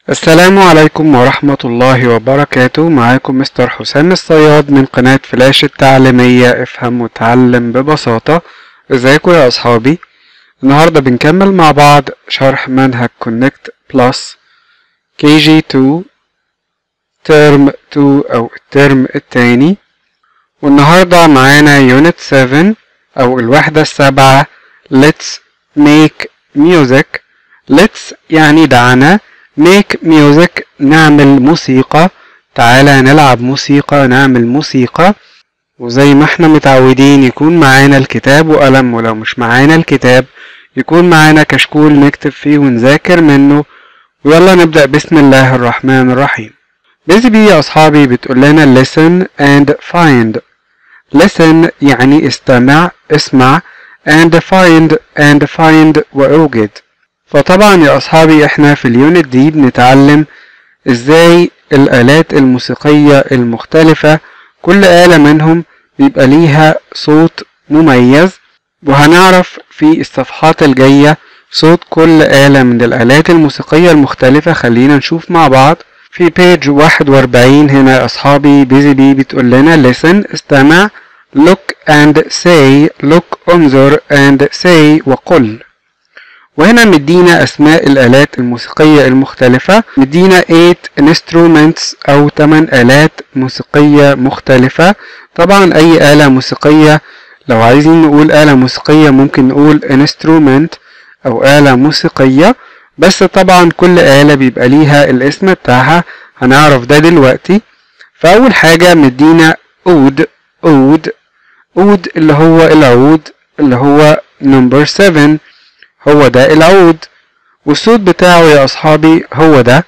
السلام عليكم ورحمة الله وبركاته معاكم مستر حسام الصياد من قناة فلاش التعليمية افهم وتعلم ببساطة ازيكم يا اصحابي النهاردة بنكمل مع بعض شرح منهج كونكت بلس كي جي 2 ترم 2 او الترم التاني والنهاردة معانا يونت 7 او الوحدة السابعة let's make music let's يعني دعنا make music نعمل موسيقى تعالى نلعب موسيقى نعمل موسيقى وزي ما احنا متعودين يكون معانا الكتاب وقلم ولو مش معانا الكتاب يكون معانا كشكول نكتب فيه ونذاكر منه ويلا نبدأ بسم الله الرحمن الرحيم بيزي بي يا أصحابي بتقول لنا listen and find listen يعني استمع اسمع and find and find وأوجد فطبعا يا أصحابي احنا في اليونت دي بنتعلم ازاي الآلات الموسيقية المختلفة كل آلة منهم بيبقى ليها صوت مميز وهنعرف في الصفحات الجاية صوت كل آلة من الآلات الموسيقية المختلفة خلينا نشوف مع بعض في بيج 41 هنا يا أصحابي بيزي بي بتقول لنا listen استمع look and say look انظر and say وقل وهنا مدينا أسماء الآلات الموسيقية المختلفة مدينا 8 instruments أو 8 آلات موسيقية مختلفة طبعا أي آلة موسيقية لو عايزين نقول آلة موسيقية ممكن نقول instrument أو آلة موسيقية بس طبعا كل آلة بيبقى ليها الاسم بتاعها هنعرف ده دلوقتي فأول حاجة مدينا أود أود أود اللي هو العود اللي هو نمبر 7 هو ده العود والصوت بتاعه يا أصحابي هو ده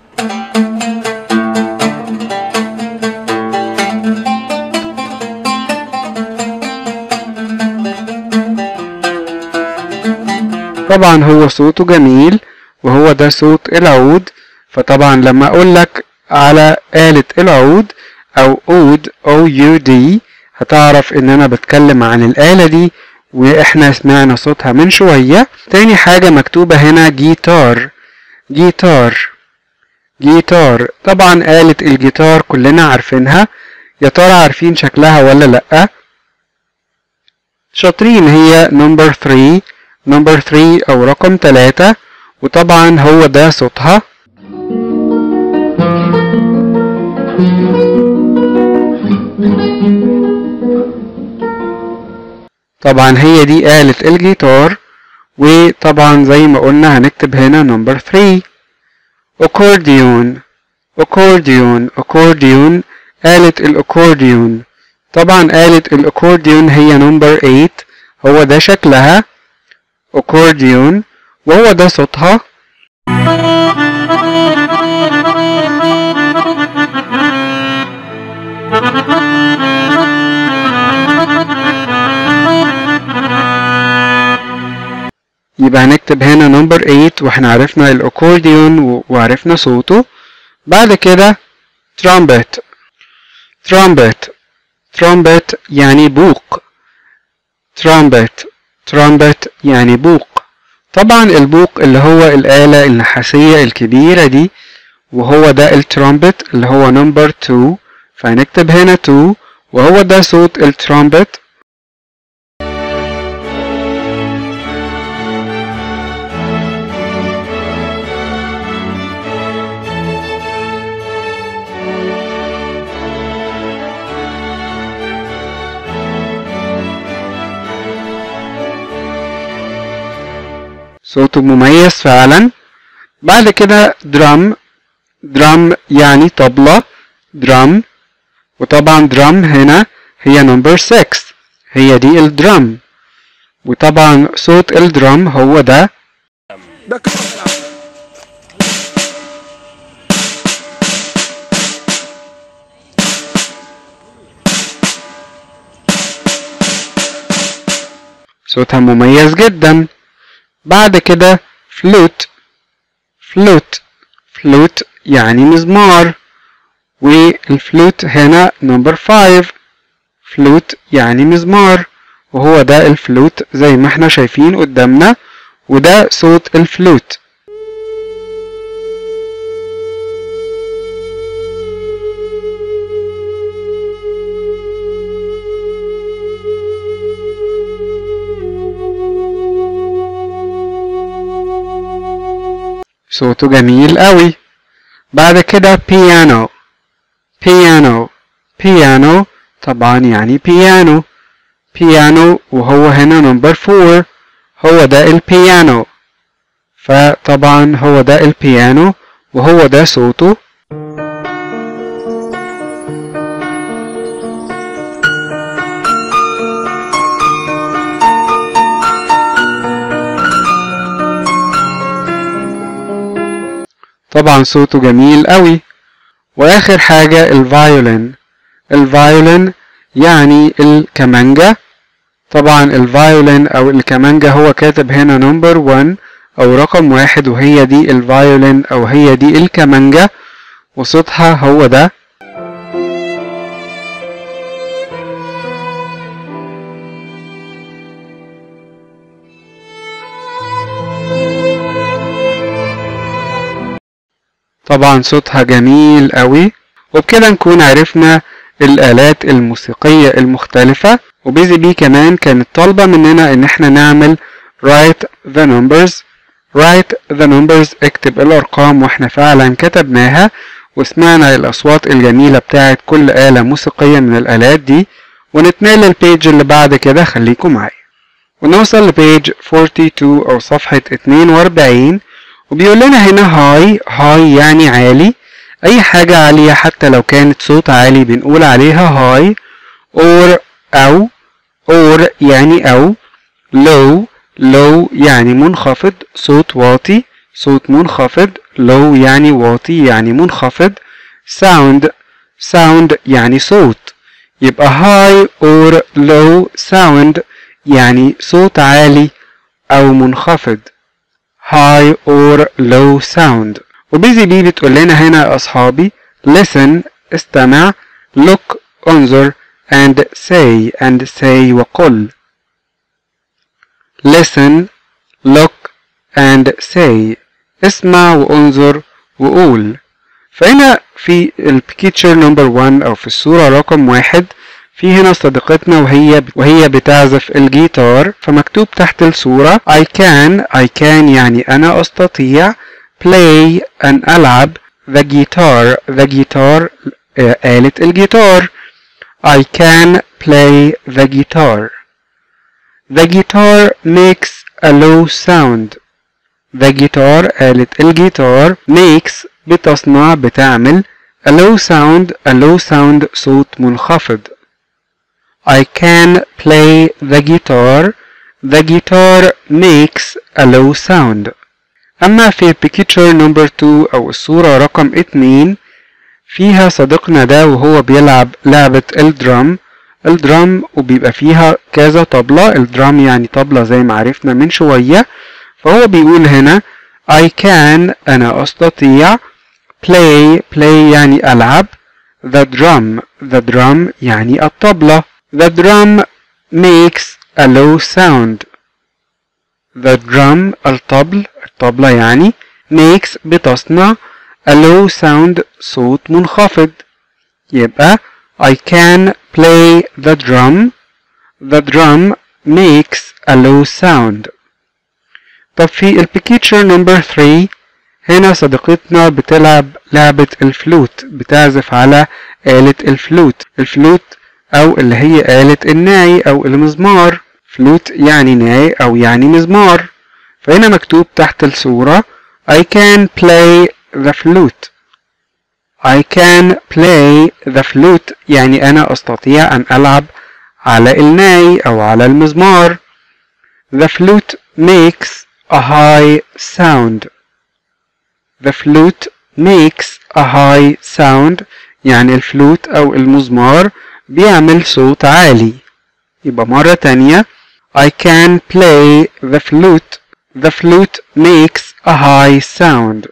طبعا هو صوته جميل وهو ده صوت العود فطبعا لما أقول لك على آلة العود أو أود أو يو دي هتعرف إن أنا بتكلم عن الآلة دي واحنا سمعنا صوتها من شوية تاني حاجة مكتوبة هنا جيتار جيتار جيتار طبعا آلة الجيتار كلنا عارفينها يا ترى عارفين شكلها ولا لأ شاطرين هي نمبر 3 نمبر 3 أو رقم 3 وطبعا هو ده صوتها طبعا هي دي آلة الجيتار وطبعا زي ما قلنا هنكتب هنا نمبر 3 أكورديون أكورديون أكورديون آلة الأكورديون طبعا آلة الأكورديون هي نمبر 8 هو ده شكلها أكورديون وهو ده صوتها يبقى هنكتب هنا نمبر 8 واحنا عرفنا الاكورديون وعرفنا صوته بعد كده ترامبت ترامبت ترامبت يعني بوق ترامبت ترامبت يعني بوق طبعا البوق اللي هو الآلة النحاسية الكبيرة دي وهو ده الترامبت اللي هو نمبر 2 فهنكتب هنا 2 وهو ده صوت الترامبت صوته مميز فعلا بعد كده درام درام يعني طبلة درام وطبعا درام هنا هي نمبر 6 هي دي الدرام وطبعا صوت الدرام هو ده صوتها مميز جدا بعد كده فلوت فلوت فلوت يعني مزمار والفلوت هنا نمبر 5 فلوت يعني مزمار وهو ده الفلوت زي ما احنا شايفين قدامنا وده صوت الفلوت صوته جميل قوي بعد كده piano piano piano طبعا يعني piano piano وهو هنا نمبر فور هو ده البيانو فطبعا هو ده البيانو وهو ده صوته طبعا صوته جميل قوي واخر حاجة الفايولين الفايولين يعني الكمانجا طبعا الفايولين او الكمانجا هو كاتب هنا نمبر 1 او رقم واحد وهي دي الفايولين او هي دي الكمانجا وصوتها هو ده طبعا صوتها جميل قوي وبكده نكون عرفنا الآلات الموسيقية المختلفة وبيزي بي كمان كانت طالبة مننا ان احنا نعمل write the numbers write the numbers اكتب الارقام واحنا فعلا كتبناها وسمعنا الاصوات الجميلة بتاعت كل آلة موسيقية من الآلات دي ونتنقل للبيج اللي بعد كده خليكم معايا ونوصل لبيج 42 او صفحة 42 وبيقول لنا هنا هاي هاي يعني عالي اي حاجة عالية حتى لو كانت صوت عالي بنقول عليها هاي or او or يعني او low low يعني منخفض صوت واطي صوت منخفض low يعني واطي يعني منخفض sound sound يعني صوت يبقى high or low sound يعني صوت عالي او منخفض high or low sound وبيزي بي بتقول لنا هنا يا أصحابي listen استمع look انظر and say and say وقل listen look and say اسمع وانظر وقول فهنا في البيكتشر نمبر 1 أو في الصورة رقم واحد في هنا صديقتنا وهي وهي بتعزف الجيتار فمكتوب تحت الصورة I can I can يعني أنا أستطيع play أن ألعب the guitar the guitar آلة الجيتار I can play the guitar the guitar makes a low sound the guitar آلة الجيتار makes بتصنع بتعمل a low sound a low sound صوت منخفض I can play the guitar. The guitar makes a low sound. أما في picture number 2 أو الصورة رقم 2 فيها صديقنا ده وهو بيلعب لعبة الدرام الدرام وبيبقى فيها كذا طبلة الدرام يعني طبلة زي ما عرفنا من شوية فهو بيقول هنا I can أنا أستطيع play play يعني ألعب the drum the drum يعني الطبلة The drum makes a low sound. The drum الطبل الطبلة يعني makes بتصنع a low sound صوت منخفض يبقى I can play the drum. The drum makes a low sound. طب في البيكتشر نمبر 3 هنا صديقتنا بتلعب لعبة الفلوت بتعزف على آلة الفلوت الفلوت أو اللي هي آلة الناي أو المزمار فلوت يعني ناي أو يعني مزمار فهنا مكتوب تحت الصورة I can play the flute I can play the flute يعني أنا أستطيع أن ألعب على الناي أو على المزمار The flute makes a high sound The flute makes a high sound يعني الفلوت أو المزمار بيعمل صوت عالي يبقى مرة تانية I can play the flute The flute makes a high sound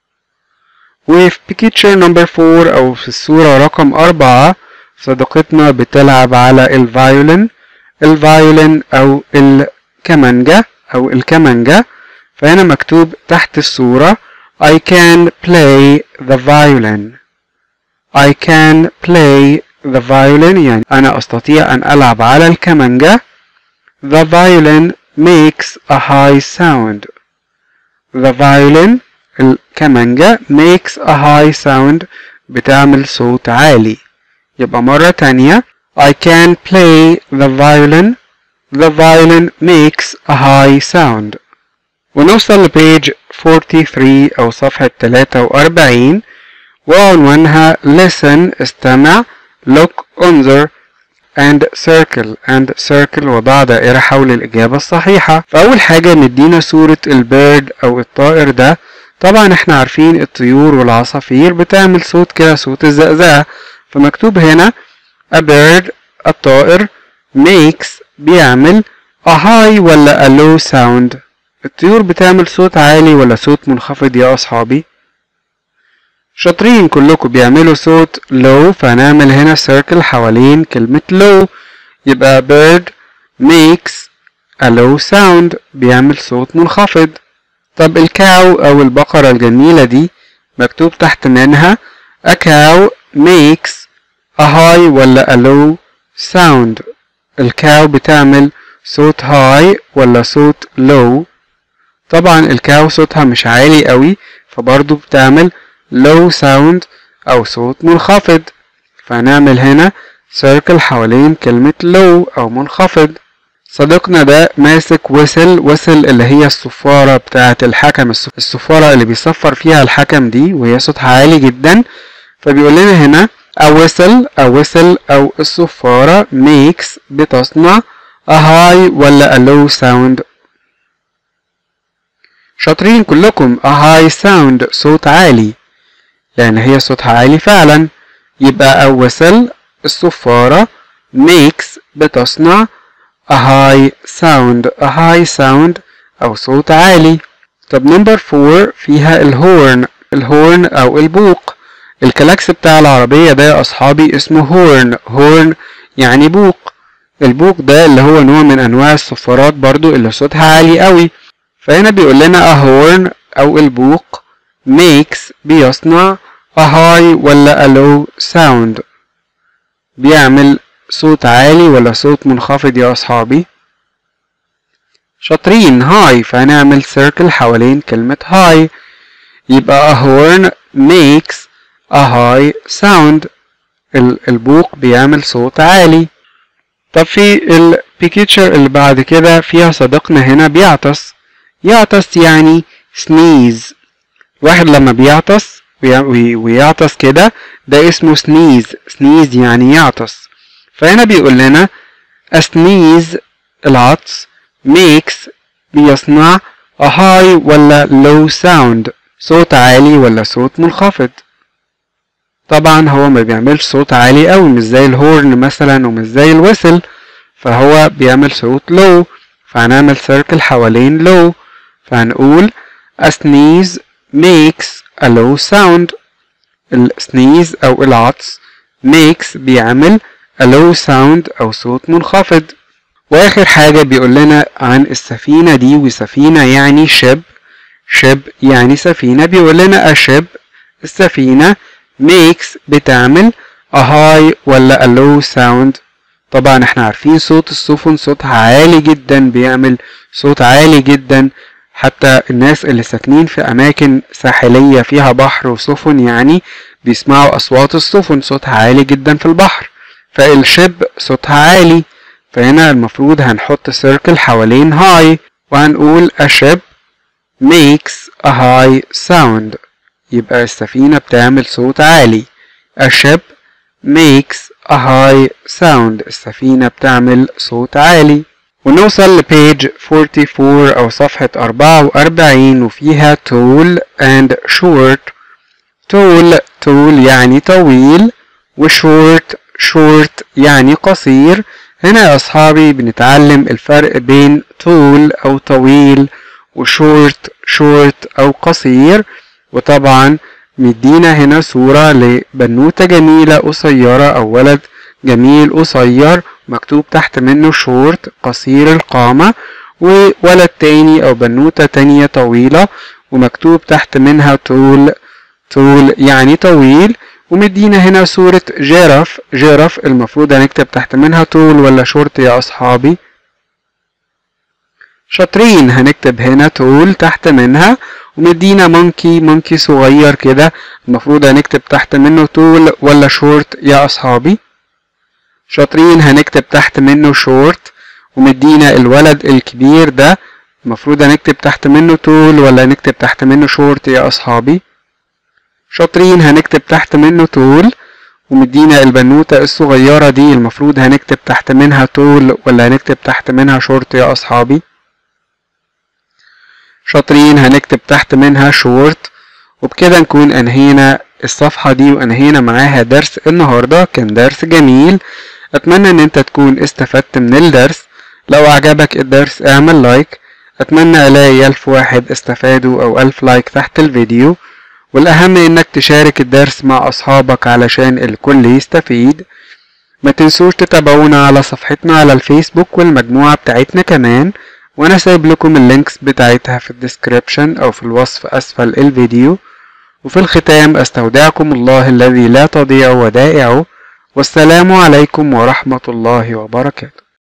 وفي picture number 4 أو في الصورة رقم أربعة صديقتنا بتلعب على الفايولين الفايولين أو الكمانجا أو الكمانجا فهنا مكتوب تحت الصورة I can play the violin I can play the violin يعني أنا أستطيع أن ألعب على الكمانجا The violin makes a high sound The violin الكمانجة makes a high sound بتعمل صوت عالي يبقى مرة تانية I can play the violin the violin makes a high sound ونوصل لبيج 43 أو صفحة 43 وعنوانها listen استمع look انظر and circle and circle وضع دائرة حول الإجابة الصحيحة فأول حاجة مدينا صورة البيرد أو الطائر ده طبعا احنا عارفين الطيور والعصافير بتعمل صوت كده صوت الزقزقة فمكتوب هنا a bird الطائر makes بيعمل a high ولا a low sound الطيور بتعمل صوت عالي ولا صوت منخفض يا أصحابي شاطرين كلكم بيعملوا صوت low فهنعمل هنا circle حوالين كلمة low يبقى bird makes a low sound بيعمل صوت منخفض طب الكاو أو البقرة الجميلة دي مكتوب تحت منها a cow makes a high ولا a low sound الكاو بتعمل صوت high ولا صوت low طبعا الكاو صوتها مش عالي قوي فبرضو بتعمل low sound أو صوت منخفض فهنعمل هنا circle حوالين كلمة low أو منخفض صديقنا ده ماسك وسل وسل اللي هي الصفارة بتاعة الحكم الصفارة اللي بيصفر فيها الحكم دي وهي صوتها عالي جدا فبيقول لنا هنا a whistle a whistle أو الصفارة makes بتصنع a high ولا a low sound شاطرين كلكم a high sound صوت عالي لأن هي صوتها عالي فعلا يبقى a whistle الصفارة makes بتصنع a high sound a high sound أو صوت عالي طب نمبر فور فيها الهورن الهورن أو البوق الكلاكس بتاع العربية ده يا أصحابي اسمه هورن هورن يعني بوق البوق ده اللي هو نوع من أنواع الصفارات برضو اللي صوتها عالي قوي فهنا بيقول لنا a horn أو البوق makes بيصنع a high ولا a low sound بيعمل صوت عالي ولا صوت منخفض يا أصحابي شاطرين هاي فهنعمل circle حوالين كلمة هاي يبقى a horn makes a high sound البوق بيعمل صوت عالي طب في البيكتشر اللي بعد كده فيها صديقنا هنا بيعطس يعطس يعني sneeze واحد لما بيعطس ويعطس كده ده اسمه sneeze sneeze يعني يعطس فهنا بيقول لنا a sneeze العطس makes بيصنع a high ولا low sound صوت عالي ولا صوت منخفض طبعا هو ما بيعملش صوت عالي قوي مش زي الهورن مثلا ومش زي الويسل فهو بيعمل صوت low فهنعمل circle حوالين low فهنقول a sneeze makes a low sound السنيز أو العطس makes بيعمل a low sound أو صوت منخفض وآخر حاجة بيقول لنا عن السفينة دي وسفينة يعني شب شب يعني سفينة بيقول لنا a ship السفينة makes بتعمل a high ولا a low sound طبعا احنا عارفين صوت السفن صوتها عالي جدا بيعمل صوت عالي جدا حتى الناس اللي ساكنين في أماكن ساحلية فيها بحر وسفن يعني بيسمعوا أصوات السفن صوتها عالي جدا في البحر فالشب صوتها عالي فهنا المفروض هنحط سيركل حوالين هاي وهنقول a ship makes a high sound يبقى السفينة بتعمل صوت عالي a ship makes a high sound السفينة بتعمل صوت عالي ونوصل لبيج 44 أو صفحة 44 وفيها tall and short tall tall يعني طويل وshort short يعني قصير هنا يا أصحابي بنتعلم الفرق بين tall أو طويل وshort short أو قصير وطبعا مدينا هنا صورة لبنوتة جميلة قصيرة أو ولد جميل قصير مكتوب تحت منه شورت قصير القامة وولد تاني أو بنوتة تانية طويلة ومكتوب تحت منها طول طول يعني طويل ومدينا هنا صورة جرف جرف المفروض هنكتب تحت منها طول ولا شورت يا أصحابي شاطرين هنكتب هنا طول تحت منها ومدينا مونكي مونكي صغير كده المفروض هنكتب تحت منه طول ولا شورت يا أصحابي شاطرين هنكتب تحت منه شورت ومدينا الولد الكبير ده المفروض هنكتب تحت منه طول ولا هنكتب تحت منه شورت يا أصحابي شاطرين هنكتب تحت منه طول ومدينا البنوتة الصغيرة دي المفروض هنكتب تحت منها طول ولا هنكتب تحت منها شورت يا أصحابي شاطرين هنكتب تحت منها شورت وبكده نكون أنهينا الصفحة دي وأنهينا معاها درس النهاردة كان درس جميل أتمنى إن أنت تكون استفدت من الدرس لو عجبك الدرس اعمل لايك أتمنى ألاقي ألف واحد استفادوا أو ألف لايك تحت الفيديو والأهم إنك تشارك الدرس مع أصحابك علشان الكل يستفيد ما تنسوش تتابعونا على صفحتنا على الفيسبوك والمجموعة بتاعتنا كمان وأنا سايب لكم اللينكس بتاعتها في الديسكريبشن أو في الوصف أسفل الفيديو وفي الختام أستودعكم الله الذي لا تضيع ودائعه والسلام عليكم ورحمة الله وبركاته